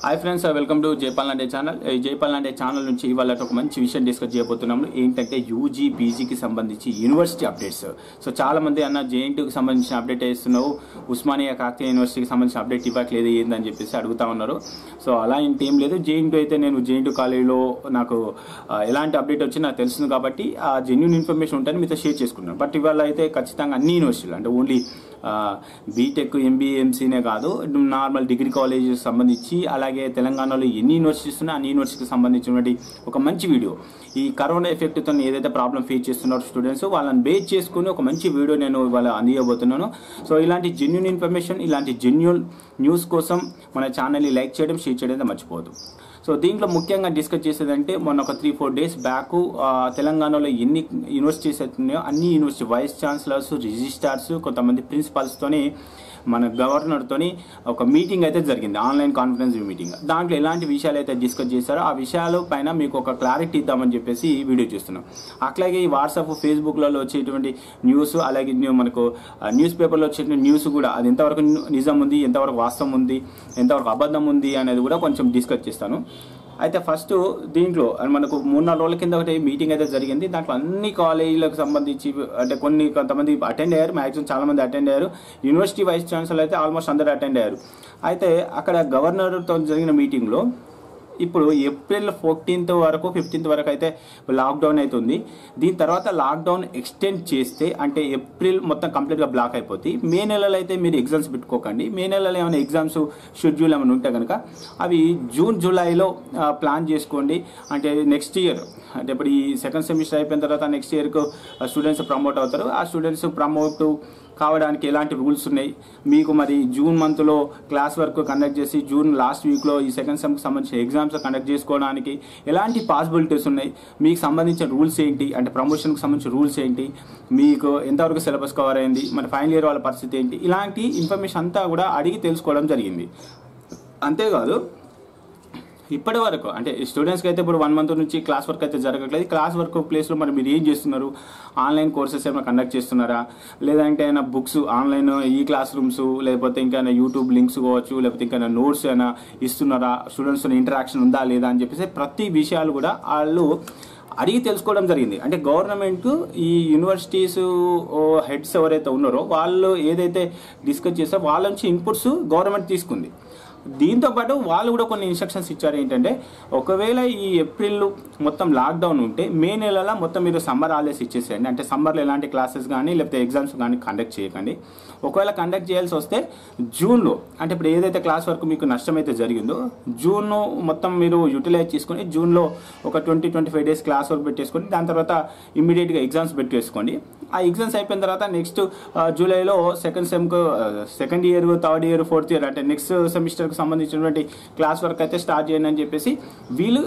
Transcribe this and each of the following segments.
hi friends welcome to Jaipal లాంటి channel ఈ జైపాల్ లాంటి ఛానల్ నుంచి ఇవాళ ఒక మంచి విషయం డిస్కస్ చేయబోతున్నాము ఏంటంటే యూజీ పీజీకి సంబంధించి యూనివర్సిటీ అప్డేట్స్ సో చాలా మంది అన్న జేఎన్టీకి సంబంధించిన అప్డేట్ ఇస్తున్నావు ఉస్మానియా కాకతీయ యూనివర్సిటీకి సంబంధించిన అప్డేట్ ఇవ్వట్లేదు ఏందని చెప్పేసి అడుగుతా ఉన్నారు సో అలా ఏంటి ఏం లేదు జేఎన్టీ అయితే నేను జేఎన్టీ కాలేజీలో నాకు ఆ, ఎలాంటి అప్డేట్ వచ్చి నాకు తెలుస్తుంది కాబట్టి ఆ జెన్యున్ ఇన్ఫర్మేషన్ ఉంటుందని మీతో షేర్ చేసుకున్నాను బట్ ఇవాళ అయితే ఖచ్చితంగా అన్ని యూనివర్సిటీలు అంటే ఓన్లీ బీటెక్ ఎంబీఏ ఎంసీనే కాదు నార్మల్ డిగ్రీ కాలేజ్ సంబంధించి అలాగే తెలంగాణలో ఎన్ని యూనివర్సిటీస్ ఉన్నాయో అన్ని యూనివర్సిటీకి సంబంధించినటువంటి ఒక మంచి వీడియో ఈ కరోనా ఎఫెక్ట్తో ఏదైతే ప్రాబ్లం ఫేస్ చేస్తున్నారో స్టూడెంట్స్ వాళ్ళని బేస్ చేసుకుని ఒక మంచి వీడియో నేను ఇవాళ అందియబోతున్నాను సో ఇలాంటి జెన్యున్ ఇన్ఫర్మేషన్ ఇలాంటి జెన్యున్ న్యూస్ కోసం మన ఛానల్ని లైక్ చేయడం షేర్ చేయడం అయితే మర్చిపోవద్దు సో దీంట్లో ముఖ్యంగా డిస్కస్ చేసేదంటే మొన్న ఒక త్రీ ఫోర్ డేస్ బ్యాక్ తెలంగాణలో ఎన్ని యూనివర్సిటీస్ ఉన్నాయో అన్ని యూనివర్సిటీ వైస్ ఛాన్సలర్స్ రిజిస్ట్రార్స్ కొంతమంది ప్రిన్సిపాల్స్తోని మన గవర్నర్తోని ఒక మీటింగ్ అయితే జరిగింది ఆన్లైన్ కాన్ఫరెన్స్ మీటింగ్ దాంట్లో ఎలాంటి విషయాలు అయితే డిస్కస్ చేశారో ఆ విషయాల పైన మీకు ఒక క్లారిటీ ఇద్దామని చెప్పేసి ఈ వీడియో చూస్తున్నాం అట్లాగే ఈ వాట్సాప్ ఫేస్బుక్లలో వచ్చేటువంటి న్యూస్ అలాగే న్యూ- మనకు న్యూస్ పేపర్లో వచ్చేటువంటి న్యూస్ కూడా అది ఎంతవరకు నిజం ఉంది ఎంతవరకు వాస్తవం ఉంది ఎంతవరకు అబద్ధం ఉంది అనేది కూడా కొంచెం డిస్కస్ చేస్తాను అయితే ఫస్ట్ దీంట్లో మనకు మూడు నాలుగు రోజుల కింద ఒకటి మీటింగ్ అయితే జరిగింది దాంట్లో అన్ని కాలేజీలకు సంబంధించి అంటే కొన్ని కొంతమంది అటెండ్ అయ్యారు మ్యాక్సిమం చాలా మంది అటెండ్ అయ్యారు యూనివర్సిటీ వైస్ ఛాన్సలర్ అయితే ఆల్మోస్ట్ అందరు అటెండ్ అయ్యారు అయితే అక్కడ గవర్నర్తో జరిగిన మీటింగ్లో ఇప్పుడు ఏప్రిల్ ఫోర్టీన్త్ వరకు ఫిఫ్టీన్త్ వరకు అయితే లాక్డౌన్ అవుతుంది దీని తర్వాత లాక్డౌన్ ఎక్స్టెండ్ చేస్తే అంటే ఏప్రిల్ మొత్తం కంప్లీట్గా బ్లాక్ అయిపోతుంది మే నెలలో అయితే మీరు ఎగ్జామ్స్ పెట్టుకోకండి మే నెలలో ఏమైనా ఎగ్జామ్స్ షెడ్యూల్ ఏమైనా ఉంటే కనుక అవి జూన్ జూలైలో ఆ, ప్లాన్ చేసుకోండి అంటే నెక్స్ట్ ఇయర్ అంటే ఇప్పుడు ఈ సెకండ్ సెమిస్టర్ అయిపోయిన తర్వాత నెక్స్ట్ ఇయర్కు స్టూడెంట్స్ ప్రమోట్ అవుతారు ఆ స్టూడెంట్స్ ప్రమోట్ కావడానికి ఎలాంటి రూల్స్ ఉన్నాయి మీకు మరి జూన్ మంత్లో క్లాస్ వర్క్ కండక్ట్ చేసి జూన్ లాస్ట్ వీక్లో ఈ సెకండ్ సెమ్కి సంబంధించిన ఎగ్జామ్స్ కండక్ట్ చేసుకోవడానికి ఎలాంటి పాసిబిలిటీస్ ఉన్నాయి మీకు సంబంధించిన రూల్స్ ఏంటి అంటే ప్రమోషన్కి సంబంధించిన రూల్స్ ఏంటి మీకు ఎంతవరకు సిలబస్ కవర్ అయింది మరి ఫైనల్ ఇయర్ వాళ్ళ పరిస్థితి ఏంటి ఇలాంటి ఇన్ఫర్మేషన్ అంతా కూడా అడిగి తెలుసుకోవడం జరిగింది అంతేకాదు ఇప్పటి వరకు అంటే స్టూడెంట్స్కి అయితే ఇప్పుడు వన్ మంత్ నుంచి క్లాస్ వర్క్ అయితే జరగట్లేదు క్లాస్ వర్క్ ప్లేస్లో మరి మీరు ఏం చేస్తున్నారు ఆన్లైన్ కోర్సెస్ ఏమైనా కండక్ట్ చేస్తున్నారా లేదంటే ఏమైనా బుక్స్ ఆన్లైన్ ఈ క్లాస్ రూమ్స్ లేకపోతే ఇంకా యూట్యూబ్ లింక్స్ కావచ్చు లేకపోతే ఇంకా నోట్స్ అయినా ఇస్తున్నారా స్టూడెంట్స్ ఇంటరాక్షన్ ఉందా లేదా అని చెప్పేసి ప్రతి విషయాలు కూడా వాళ్ళు అడిగి తెలుసుకోవడం జరిగింది అంటే గవర్నమెంట్ ఈ యూనివర్సిటీస్ హెడ్స్ ఎవరైతే ఉన్నారో వాళ్ళు ఏదైతే డిస్కస్ చేస్తారో వాళ్ళ నుంచి ఇన్పుట్స్ గవర్నమెంట్ తీసుకుంది దీంతో పాటు వాళ్ళు కూడా కొన్ని ఇన్స్ట్రక్షన్స్ ఇచ్చారు ఏంటంటే ఒకవేళ ఈ ఏప్రిల్ మొత్తం లాక్డౌన్ ఉంటే మే నెలలో మొత్తం మీరు సమ్మర్ హాలిడేస్ ఇచ్చేసేయండి అంటే సమ్మర్లో ఎలాంటి క్లాసెస్ కానీ లేకపోతే ఎగ్జామ్స్ కానీ కండక్ట్ చేయకండి ఒకవేళ కండక్ట్ చేయాల్సి వస్తే జూన్లో అంటే ఇప్పుడు ఏదైతే క్లాస్ వరకు మీకు నష్టం అయితే జరిగిందో జూన్ మొత్తం మీరు యూటిలైజ్ చేసుకొని జూన్లో ఒక twenty twenty five days class work పెట్టేసుకొని దాని తర్వాత ఇమ్మీడియట్గా ఎగ్జామ్స్ పెట్టేసుకోండి ఆ ఎగ్జామ్స్ అయిపోయిన తర్వాత నెక్స్ట్ జూలైలో సెకండ్ సెమ్కు second year third year fourth year అంటే నెక్స్ట్ సెమిస్టర్కి సంబంధించినటువంటి క్లాస్ వర్క్ అయితే స్టార్ట్ చేయండి అని చెప్పేసి వీళ్ళు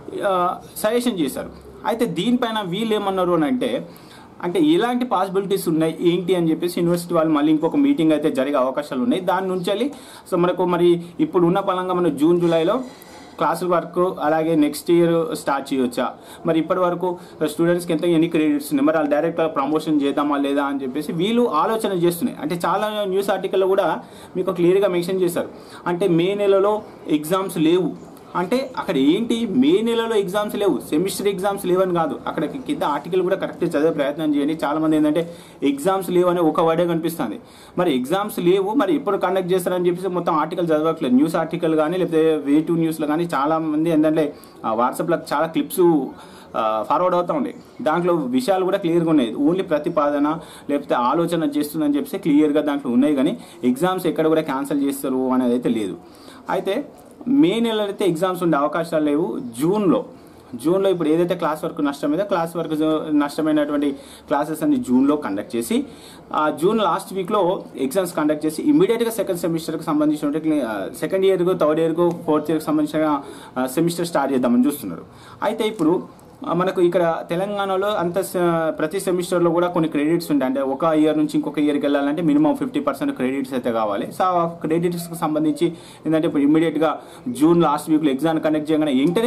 సజెషన్ చేశారు అయితే దీనిపైన వీళ్ళు ఏమన్నారు అని అంటే అంటే ఎలాంటి పాసిబిలిటీస్ ఉన్నాయి ఏంటి అని చెప్పేసి యూనివర్సిటీ వాళ్ళు మళ్ళీ ఇంకొక మీటింగ్ అయితే జరిగే అవకాశాలు ఉన్నాయి దాని నుంచి వెళ్ళి సో మనకు మరి ఇప్పుడు ఉన్న పలంగా మనం జూన్ జూలైలో క్లాసుల వరకు అలాగే నెక్స్ట్ ఇయర్ స్టార్ట్ చేయొచ్చా మరి ఇప్పటి వరకు స్టూడెంట్స్కి ఎంత ఎన్ని క్రెడిట్స్ ఉన్నాయి మరి వాళ్ళు డైరెక్ట్గా ప్రమోషన్ చేద్దామా లేదా అని చెప్పేసి వీళ్ళు ఆలోచన చేస్తున్నాయి అంటే చాలా న్యూస్ ఆర్టికల్లో కూడా మీకు క్లియర్గా మెన్షన్ చేశారు అంటే మే నెలలో ఎగ్జామ్స్ లేవు అంటే అక్కడ ఏంటి మే నెలలో ఎగ్జామ్స్ లేవు సెమిస్టర్ ఎగ్జామ్స్ లేవని కాదు అక్కడ కింద ఆర్టికల్ కూడా కరెక్ట్ చదివే ప్రయత్నం చేయండి చాలా మంది ఏంటంటే ఎగ్జామ్స్ లేవు అని ఒక వర్డే కనిపిస్తుంది మరి ఎగ్జామ్స్ లేవు మరి ఎప్పుడు కండక్ట్ చేస్తారని చెప్పేసి మొత్తం ఆర్టికల్ చదవట్లేదు న్యూస్ ఆర్టికల్ కానీ లేకపోతే వే టూ న్యూస్లో కానీ చాలా మంది ఏంటంటే వాట్సాప్లో చాలా క్లిప్స్ ఫార్వర్డ్ అవుతా ఉండే దాంట్లో విషయాలు కూడా క్లియర్గా ఉన్నాయి ఓన్లీ ప్రతిపాదన లేకపోతే ఆలోచన చేస్తుందని చెప్పేసి క్లియర్గా దాంట్లో ఉన్నాయి కానీ ఎగ్జామ్స్ ఎక్కడ కూడా క్యాన్సిల్ చేస్తారు అనేది అయితే లేదు అయితే మే నెలలో అయితే ఎగ్జామ్స్ ఉండే అవకాశాలు లేవు జూన్లో జూన్లో ఇప్పుడు ఏదైతే క్లాస్ వర్క్ నష్టమైందో క్లాస్ వర్క్ నష్టమైనటువంటి క్లాసెస్ అన్ని జూన్లో కండక్ట్ చేసి ఆ జూన్ లాస్ట్ వీక్లో ఎగ్జామ్స్ కండక్ట్ చేసి ఇమీడియట్గా సెకండ్ సెమిస్టర్కి సంబంధించిన సెకండ్ ఇయర్కు థర్డ్ ఇయర్కు ఫోర్త్ ఇయర్కి సంబంధించిన సెమిస్టర్ స్టార్ట్ చేద్దామని చూస్తున్నారు అయితే ఇప్పుడు ఆ, మనకు ఇక్కడ తెలంగాణలో అంత స- ప్రతి సెమిస్టర్లో కూడా కొన్ని క్రెడిట్స్ ఉంటాయి అంటే ఒక ఇయర్ నుంచి ఇంకొక ఇయర్కి వెళ్ళాలంటే మినిమం ఫిఫ్టీ పర్సెంట్ క్రెడిట్స్ అయితే కావాలి సో ఆ క్రెడిట్స్కి సంబంధించి ఏంటంటే ఇప్పుడు ఇమ్మీడియట్గా జూన్ లాస్ట్ వీక్లో ఎగ్జామ్ కండక్ట్ చేయగానే వెంటనే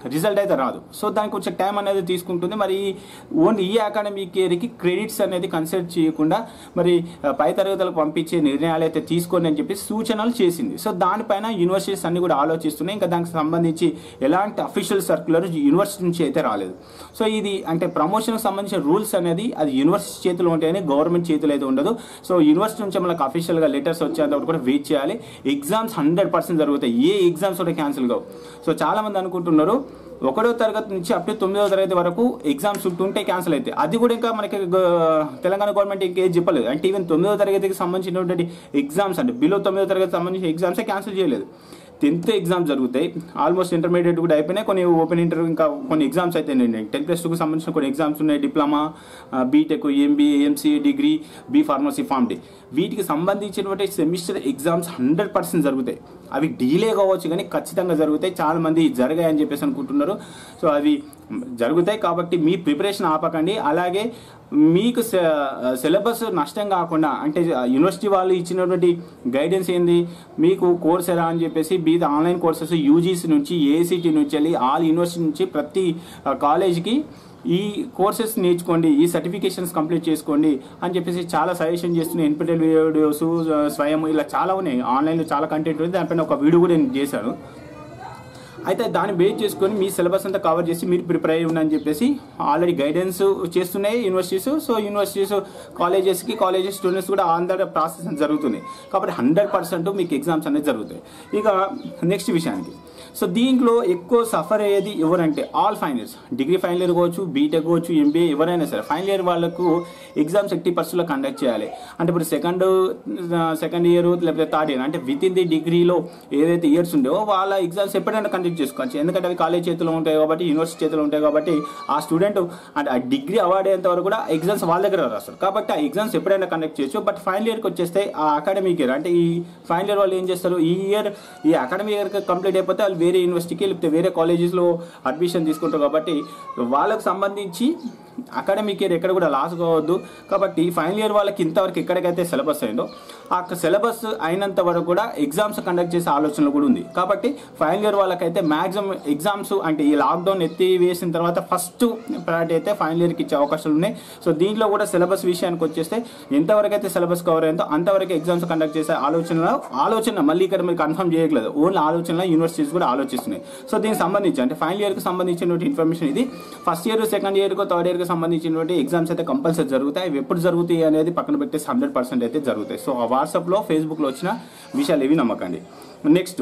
రిజల్ట్ అయితే రాదు సో దానికి కొంచెం టైం అనేది తీసుకుంటుంది మరి ఓన్లీ ఈ అకాడమిక్ ఇయర్కి క్రెడిట్స్ అనేది కన్సిడర్ చేయకుండా మరి ఆ, పై తరగతులకు పంపించే నిర్ణయాలు అయితే తీసుకోండి అని చెప్పి సూచనలు చేసింది సో దానిపైన యూనివర్సిటీస్ అన్ని కూడా ఆలోచిస్తున్నాయి ఇంకా దానికి సంబంధించి ఎలాంటి అఫీషియల్ సర్క్యులర్ యూనివర్సిటీ నుంచి అయితే రాలేదు సో ఇది అంటే ప్రమోషన్కి సంబంధించిన రూల్స్ అనేది అది యూనివర్సిటీ చేతిలో ఉంటాయని గవర్నమెంట్ చేతిలో అయితే ఉండదు సో యూనివర్సిటీ నుంచి మనకు అఫీషియల్గా లెటర్స్ వచ్చేంత వరకు కూడా వెయిట్ చేయాలి ఎగ్జామ్స్ హండ్రెడ్ పర్సెంట్ జరుగుతాయి ఏ ఎగ్జామ్స్ కూడా క్యాన్సిల్ కావు సో చాలా మంది అనుకుంటున్నారు ఒకటో తరగతి నుంచి అప్ టు తొమ్మిదవ తరగతి వరకు ఎగ్జామ్స్ ఉంటే క్యాన్సిల్ అయితే అది కూడా ఇంకా మనకి గ- తెలంగాణ గవర్నమెంట్ ఇంకేం చెప్పలేదు అంటే ఈవెన్ తొమ్మిదవ తరగతికి సంబంధించినటువంటి ఎగ్జామ్స్ అంటే బిలో తొమ్మిదవ తరగతి సంబంధించిన ఎగ్జామ్సే క్యాన్సిల్ చేయలేదు టెన్త్ ఎగ్జామ్స్ జరుగుతాయి ఆల్మోస్ట్ ఇంటర్మీడియట్ కూడా అయిపోయినాయి కొన్ని ఓపెన్ ఇంటర్వ్యూ ఇంకా కొన్ని ఎగ్జామ్స్ అయితే ఉన్నాయి టెన్ ప్లస్ టూకి సంబంధించిన కొన్ని ఎగ్జామ్స్ ఉన్నాయి diploma BTech MBA MCA degree B pharmacy pharm D వీటికి సంబంధించినటువంటి సెమిస్టర్ ఎగ్జామ్స్ హండ్రెడ్ పర్సెంట్ జరుగుతాయి అవి డీలే కావచ్చు కానీ ఖచ్చితంగా జరుగుతాయి చాలా మంది జరగాయని చెప్పేసి అనుకుంటున్నారు సో అవి జరుగుతాయి కాబట్టి మీ ప్రిపరేషన్ ఆపకండి అలాగే మీకు సిలబస్ నష్టం కాకుండా అంటే యూనివర్సిటీ వాళ్ళు ఇచ్చినటువంటి గైడెన్స్ ఏంది మీకు కోర్స్ ఎలా అని చెప్పేసి బీ ఆన్లైన్ కోర్సెస్ యూజీసీ నుంచి ఏసీటీ నుంచి వెళ్ళి ఆల్ యూనివర్సిటీ నుంచి ప్రతి కాలేజ్కి ఈ కోర్సెస్ నేర్చుకోండి ఈ సర్టిఫికేషన్స్ కంప్లీట్ చేసుకోండి అని చెప్పేసి చాలా సజెషన్ చేస్తున్నాయి ఎన్పిటెల్ వీడియోస్ స్వయం ఇలా చాలా ఉన్నాయి ఆన్లైన్లో చాలా కంటెంట్ ఉంది దానిపైన ఒక వీడియో కూడా నేను చేశాను అయితే దాన్ని బేస్ చేసుకొని మీ సిలబస్ అంతా కవర్ చేసి మీరు ప్రిపేర్ అయ్యి ఉండని చెప్పేసి ఆల్రెడీ గైడెన్స్ చేస్తున్నాయి యూనివర్సిటీస్ సో యూనివర్సిటీస్ కాలేజెస్కి కాలేజెస్ స్టూడెంట్స్ కూడా ఆంధ్ర ప్రాసెస్ జరుగుతుంది కాబట్టి హండ్రెడ్ పర్సెంట్ మీకు ఎగ్జామ్స్ అనేది జరుగుతాయి ఇక నెక్స్ట్ విషయానికి సో దీంట్లో ఎక్కువ సఫర్ అయ్యేది ఎవరంటే all final years degree final year కావచ్చు బీటెక్ కావచ్చు ఎంబీఏ ఎవరైనా సరే ఫైనల్ ఇయర్ వాళ్ళకు ఎగ్జామ్స్ ఎయిటీ పర్సెంట్లో కండక్ట్ చేయాలి అంటే ఇప్పుడు సెకండ్ సెకండ్ ఇయర్ లేకపోతే థర్డ్ ఇయర్ అంటే విత్ ఇన్ ది డిగ్రీలో ఏదైతే ఇయర్స్ ఉండేవో వాళ్ళ ఎగ్జామ్స్ ఎప్పుడైనా కండక్ట్ చేసుకోవచ్చు ఎందుకంటే అవి కాలేజ్ చేతిలో ఉంటాయి కాబట్టి యూనివర్సిటీ చేతిలో ఉంటాయి కాబట్టి ఆ స్టూడెంట్ అంటే ఆ డిగ్రీ అవార్డ్ అయ్యేంత వరకు కూడా ఎగ్జామ్స్ వాళ్ళ దగ్గర రాస్తారు కాబట్టి ఆ ఎగ్జామ్స్ ఎప్పుడైనా కండక్ట్ చేయొచ్చు బట్ ఫైనల్ ఇయర్కి వచ్చేస్తే ఆ అకాడమిక్ ఇయర్ అంటే ఈ ఫైనల్ ఇయర్ వాళ్ళు ఏం చేస్తారు ఈ ఇయర్ ఈ అకాడమిక్ ఇయర్ కంప్లీట్ అయిపోతే వాళ్ళు వేరే యూనివర్సిటీకి లేకపోతే వేరే కాలేజెస్లో అడ్మిషన్ తీసుకుంటారు కాబట్టి వాళ్ళకు సంబంధించి అకాడమిక్ ఇయర్ ఎక్కడ కూడా లాస్ కావద్దు కాబట్టి ఫైనల్ ఇయర్ వాళ్ళకి ఇంతవరకు ఎక్కడికైతే సిలబస్ అయిందో ఆ సిలబస్ అయినంత వరకు కూడా ఎగ్జామ్స్ కండక్ట్ చేసే ఆలోచన కూడా ఉంది కాబట్టి ఫైనల్ ఇయర్ వాళ్ళకైతే మాక్సిమం ఎగ్జామ్స్ అంటే ఈ లాక్డౌన్ ఎత్తి వేసిన తర్వాత ఫస్ట్ ప్రయారిటీ అయితే ఫైనల్ ఇయర్కి ఇచ్చే అవకాశాలు ఉన్నాయి సో దీంట్లో కూడా సిలబస్ విషయానికి వచ్చేస్తే ఎంతవరకు అయితే సిలబస్ కవర్ అయిందో అంతవరకు ఎగ్జామ్స్ కండక్ట్ చేసే ఆలోచన ఆలోచన మళ్ళీ ఇక్కడ మీరు కన్ఫర్మ్ చేయట్లేదు ఓన్లీ ఆలోచనలో యూనివర్సిటీస్ కూడా ఆలోచిస్తున్నాయి సో దీనికి సంబంధించి అంటే ఫైనల్ ఇయర్కి సంబంధించినటువంటి ఇన్ఫర్మేషన్ ఇది ఫస్ట్ ఇయర్ సెకండ్ ఇయర్కు థర్డ్ ఇయర్కి సంబంధించినటువంటి ఎగ్జామ్స్ అయితే కంపల్సరీ జరుగుతాయి అవి ఎప్పుడు జరుగుతాయి అనేది పక్కన పెట్టేసి హండ్రెడ్ పర్సెంట్ అయితే జరుగుతాయి సో ఆ వాట్సాప్లో ఫేస్బుక్లో వచ్చిన విషయాలు ఏవి నమ్మకండి నెక్స్ట్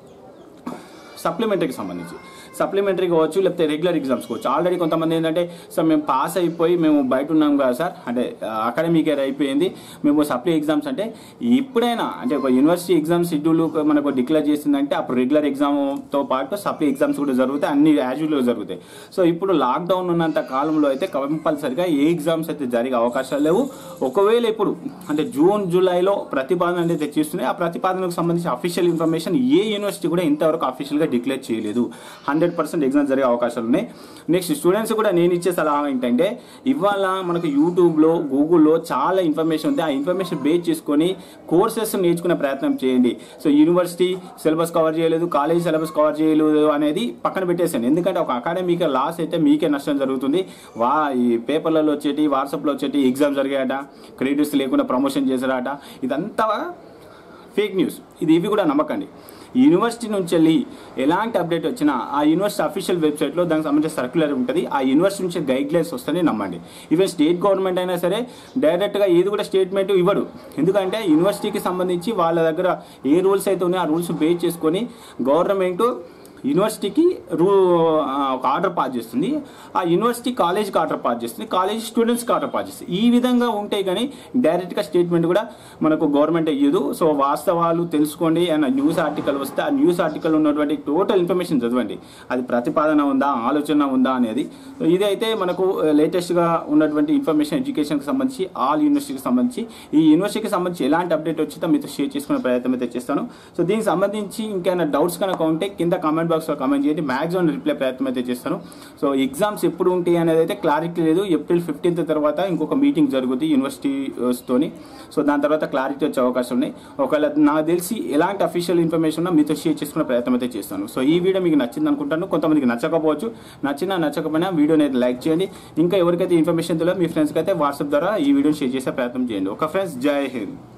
సప్లిమెంటరీకి సంబంధించి సప్లిమెంటరీ కావచ్చు లేకపోతే రెగ్యులర్ ఎగ్జామ్స్ కావచ్చు ఆల్రెడీ కొంతమంది ఏంటంటే సార్ మేము పాస్ అయిపోయి మేము బయట ఉన్నాం కదా సార్ అంటే అకాడమిక్ ఇయర్ అయిపోయింది మేము సప్లీ ఎగ్జామ్స్ అంటే ఎప్పుడైనా అంటే ఒక యూనివర్సిటీ ఎగ్జామ్ షెడ్యూల్ మనకు డిక్లేర్ చేసిందంటే అప్పుడు రెగ్యులర్ ఎగ్జామ్తో పాటు సప్లీ ఎగ్జామ్స్ కూడా జరుగుతాయి అన్ని యాజువల్గా జరుగుతాయి సో ఇప్పుడు లాక్డౌన్ ఉన్నంత కాలంలో అయితే కంపల్సరిగా ఏ ఎగ్జామ్స్ అయితే జరిగే అవకాశాలు లేవు ఒకవేళ ఇప్పుడు అంటే జూన్ జూలైలో ప్రతిపాదన అనేది తెచ్చిస్తున్నాయి ఆ ప్రతిపాదనకు సంబంధించి అఫీషియల్ ఇన్ఫర్మేషన్ ఏ యూనివర్సిటీ కూడా ఇంతవరకు అఫీషియల్గా డిక్లేర్ చేయలేదు హండ్రెడ్ పర్సెంట్ ఎగ్జామ్స్ జరిగే అవకాశాలు ఉన్నాయి నెక్స్ట్ స్టూడెంట్స్ కూడా నేను ఇచ్చే సలహా ఏంటంటే ఇవాళ మనకు యూట్యూబ్లో గూగుల్లో చాలా ఇన్ఫర్మేషన్ ఉంది ఆ ఇన్ఫర్మేషన్ బేస్ చేసుకొని కోర్సెస్ నేర్చుకునే ప్రయత్నం చేయండి సో యూనివర్సిటీ సిలబస్ కవర్ చేయలేదు కాలేజ్ సిలబస్ కవర్ చేయలేదు అనేది పక్కన పెట్టేసాను ఎందుకంటే ఒక అకాడమిక్ లాస్ అయితే మీకే నష్టం జరుగుతుంది వా ఈ పేపర్లలో వచ్చేటి వాట్సాప్లో వచ్చేటి ఎగ్జామ్ జరిగాయట క్రెడిట్స్ లేకుండా ప్రమోషన్ చేశారట ఇదంతా ఫేక్ న్యూస్ ఇది ఇవి కూడా నమ్మకండి యూనివర్సిటీ నుంచి వెళ్ళి ఎలాంటి అప్డేట్ వచ్చినా ఆ యూనివర్సిటీ అఫీషియల్ వెబ్సైట్లో దానికి సంబంధించిన సర్క్యులర్ ఉంటుంది ఆ యూనివర్సిటీ నుంచి గైడ్ లైన్స్ వస్తేనే నమ్మండి ఈవెన్ స్టేట్ గవర్నమెంట్ అయినా సరే డైరెక్ట్గా ఏది కూడా స్టేట్మెంట్ ఇవ్వడు ఎందుకంటే యూనివర్సిటీకి సంబంధించి వాళ్ళ దగ్గర ఏ రూల్స్ అయితే ఉన్నాయో ఆ రూల్స్ బేస్ చేసుకొని గవర్నమెంట్ యూనివర్సిటీకి రూ ఆ, ఒక ఆర్డర్ పాస్ చేస్తుంది ఆ యూనివర్సిటీ కాలేజ్కి ఆర్డర్ పాస్ చేస్తుంది కాలేజ్ స్టూడెంట్స్కి ఆర్డర్ పాస్ చేస్తుంది ఈ విధంగా ఉంటే కానీ డైరెక్ట్గా స్టేట్మెంట్ కూడా మనకు గవర్నమెంట్ ఇయ్యదు సో వాస్తవాలు తెలుసుకోండి అన్న న్యూస్ ఆర్టికల్ వస్తే ఆ న్యూస్ ఆర్టికల్ ఉన్నటువంటి టోటల్ ఇన్ఫర్మేషన్ చదవండి అది ప్రతిపాదన ఉందా ఆలోచన ఉందా అనేది సో ఇదైతే మనకు లేటెస్ట్గా ఉన్నటువంటి ఇన్ఫర్మేషన్ ఎడ్యుకేషన్కి సంబంధించి ఆల్ యూనివర్సిటీకి సంబంధించి ఈ యూనివర్సిటీకి సంబంధించి ఎలాంటి అప్డేట్ వచ్చిందో మీతో షేర్ చేసుకునే ప్రయత్నం అయితే చేస్తాను సో దీనికి సంబంధించి ఇంకేమైనా డౌట్స్ కనుక ఉంటే కింద కామెంట్ బాక్స్లో కామెంట్ చేయండి మ్యాక్సిమం రిప్లై ప్రయత్నం అయితే చేస్తాను సో ఎగ్జామ్స్ ఎప్పుడు ఉంటాయి అనేది అయితే క్లారిటీ లేదు ఏప్రిల్ ఫిఫ్టీన్త్ తర్వాత ఇంకొక మీటింగ్ జరుగుతుంది యూనివర్సిటీస్తోని సో దాని తర్వాత క్లారిటీ వచ్చే అవకాశం ఉన్నాయి ఒకవేళ నాకు తెలిసి ఎలాంటి అఫీషియల్ ఇన్ఫర్మేషన్ ఉన్నా మీతో షేర్ చేసుకునే ప్రయత్నం అయితే చేస్తాను సో ఈ వీడియో మీకు నచ్చింది అనుకుంటాను కొంతమందికి నచ్చకపోవచ్చు నచ్చినా నచ్చకపోయినా వీడియోని అయితే లైక్ చేయండి ఇంకా ఎవరికైతే ఇన్ఫర్మేషన్ తెలియదు మీ ఫ్రెండ్స్కి అయితే వాట్సాప్ ద్వారా ఈ వీడియోని షేర్ చేసే ప్రయత్నం చేయండి ఒక ఫ్రెండ్స్ జై హింద్